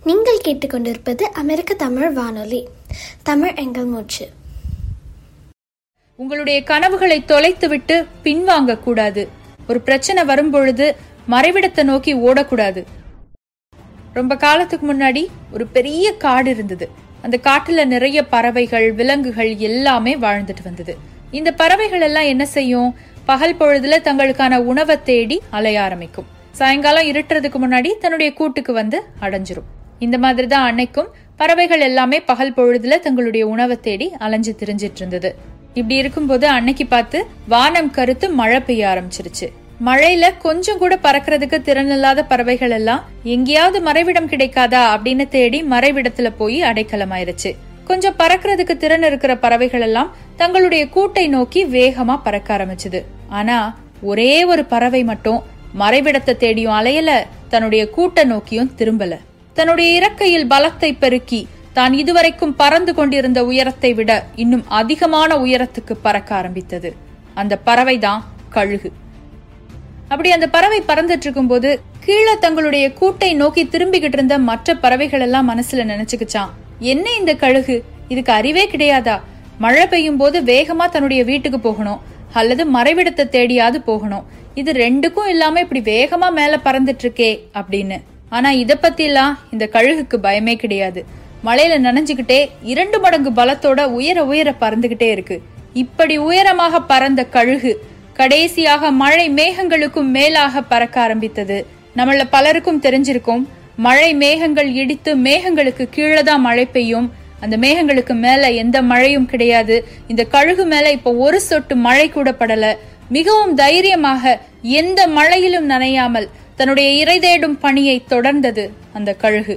நீங்கள் கேட்டுக்கொண்டிருப்பது அமெரிக்க தமிழ் வானொலி தமிழ் எங்கள் மூச்சு உங்களுடைய கனவுகளை தொலைத்துவிட்டு பின்வாங்க கூடாது ஒரு பிரச்சனை வரும்பொழுது மறைவிடத்தை நோக்கி ஓடக்கூடாது ரொம்ப காலத்துக்கு முன்னாடி ஒரு பெரிய காடு இருந்தது அந்த காட்டுல நிறைய பறவைகள் விலங்குகள் எல்லாமே வாழ்ந்துட்டு வந்தது இந்த பறவைகள் எல்லாம் என்ன செய்யும் பகல் பொழுதுல தங்களுக்கான உணவை தேடி அலைய ஆரம்பிக்கும் சாயங்காலம் இருட்டுறதுக்கு முன்னாடி தன்னுடைய கூட்டுக்கு வந்து அடைஞ்சிரும் இந்த மாதிரி தான் அன்னைக்கும் பறவைகள் எல்லாமே பகல் பொழுதுல தங்களுடைய உணவை தேடி அலைஞ்சு திரிஞ்சிட்டு இருந்தது இப்படி இருக்கும்போது அன்னைக்கு பார்த்து வானம் கருத்து மழை பெய்ய ஆரம்பிச்சிருச்சு மழையில கொஞ்சம் கூட பறக்கிறதுக்கு திறன் இல்லாத பறவைகள் எல்லாம் எங்கேயாவது மறைவிடம் கிடைக்காதா அப்படின்னு தேடி மறைவிடத்துல போய் அடைக்கலமாயிருச்சு கொஞ்சம் பறக்கிறதுக்கு திறன் இருக்கிற பறவைகள் எல்லாம் தங்களுடைய கூட்டை நோக்கி வேகமா பறக்க ஆரம்பிச்சது ஆனா ஒரே ஒரு பறவை மட்டும் மறைவிடத்தை தேடியும் அலையல தன்னுடைய கூட்ட நோக்கியும் திரும்பல தன்னுடைய இறக்கையில் பலத்தை பெருக்கி தான் இதுவரைக்கும் பறந்து கொண்டிருந்த உயரத்தை விட இன்னும் அதிகமான உயரத்துக்கு பறக்க ஆரம்பித்தது அந்த பறவைதான் கழுகு அப்படி அந்த பறவை பறந்துட்டு இருக்கும்போது கீழே தங்களுடைய கூட்டை நோக்கி திரும்பிக்கிட்டு இருந்த மற்ற பறவைகள் எல்லாம் மனசுல நினைச்சுக்கிச்சான் என்ன இந்த கழுகு இதுக்கு அறிவே கிடையாதா மழை பெய்யும் போது வேகமா தன்னுடைய வீட்டுக்கு போகணும் அல்லது மறைவிடத்தை தேடியாவது போகணும் இது ரெண்டுக்கும் இல்லாம இப்படி வேகமா மேல பறந்துட்டு இருக்கே அப்படின்னு ஆனா இத பத்தி எல்லாம் இந்த கழுகுக்கு பயமே கிடையாது மழையில நனைஞ்சுகிட்டே இரண்டு மடங்கு பலத்தோட உயர உயர பறந்துகிட்டே இருக்கு இப்படி உயரமாக பறந்த கழுகு கடைசியாக மழை மேகங்களுக்கும் மேலாக பறக்க ஆரம்பித்தது நம்மள பலருக்கும் தெரிஞ்சிருக்கும் மழை மேகங்கள் இடித்து மேகங்களுக்கு கீழே தான் மழை பெய்யும் அந்த மேகங்களுக்கு மேல எந்த மழையும் கிடையாது இந்த கழுகு மேல இப்ப ஒரு சொட்டு மழை கூட படல மிகவும் தைரியமாக எந்த மழையிலும் நனையாமல் தன்னுடைய இறை தேடும் பணியை தொடர்ந்தது அந்த கழுகு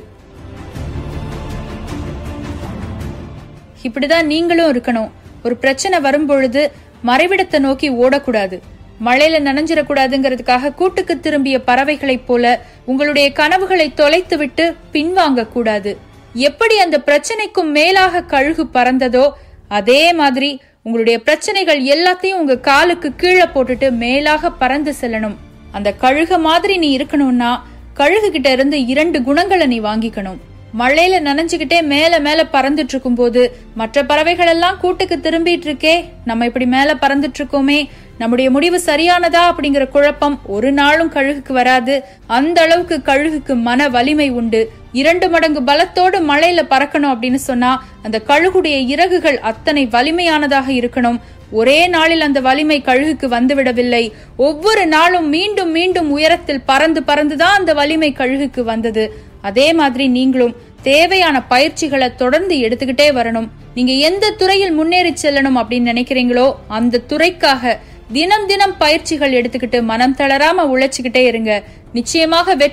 இப்படிதான் நீங்களும் இருக்கணும் ஒரு பிரச்சனை வரும்பொழுது மறைவிடத்தை நோக்கி ஓடக்கூடாது மழையில நனைஞ்சிடக்கூடாதுங்கிறதுக்காக கூட்டுக்கு திரும்பிய பறவைகளைப் போல உங்களுடைய கனவுகளை தொலைத்து விட்டு பின்வாங்க கூடாது எப்படி அந்த பிரச்சனைக்கும் மேலாக கழுகு பறந்ததோ அதே மாதிரி உங்களுடைய பிரச்சனைகள் எல்லாத்தையும் உங்க காலுக்கு கீழே போட்டுட்டு மேலாக பறந்து செல்லணும் அந்த கழுக மாதிரி நீ இருக்கணும்னா கழுகு கிட்ட இருந்து இரண்டு குணங்களை நீ வாங்கிக்கணும் மழையில நனைஞ்சுகிட்டே மேல மேல பறந்துட்டு இருக்கும் போது மற்ற பறவைகள் எல்லாம் கூட்டுக்கு திரும்பிட்டு இருக்கே நம்ம இப்படி மேல பறந்துட்டு இருக்கோமே நம்முடைய முடிவு சரியானதா அப்படிங்கிற குழப்பம் ஒரு நாளும் கழுகுக்கு வராது அந்த அளவுக்கு கழுகுக்கு மன வலிமை உண்டு இரண்டு மடங்கு பலத்தோடு மழையில பறக்கணும் அப்படின்னு சொன்னா அந்த கழுகுடைய இறகுகள் அத்தனை வலிமையானதாக இருக்கணும் ஒரே நாளில் அந்த வலிமை கழுகுக்கு வந்துவிடவில்லை ஒவ்வொரு நாளும் மீண்டும் மீண்டும் உயரத்தில் பறந்து பறந்துதான் அந்த வலிமை கழுகுக்கு வந்தது அதே மாதிரி நீங்களும் தேவையான பயிற்சிகளை தொடர்ந்து எடுத்துக்கிட்டே வரணும் நீங்க எந்த துறையில் முன்னேறி செல்லணும் அப்படின்னு நினைக்கிறீங்களோ அந்த துறைக்காக தினம் தினம் பயிற்சிகள் எடுத்துக்கிட்டு மனம் தளராம உழைச்சுக்கிட்டே இருங்க நிச்சயமாக வெற்றி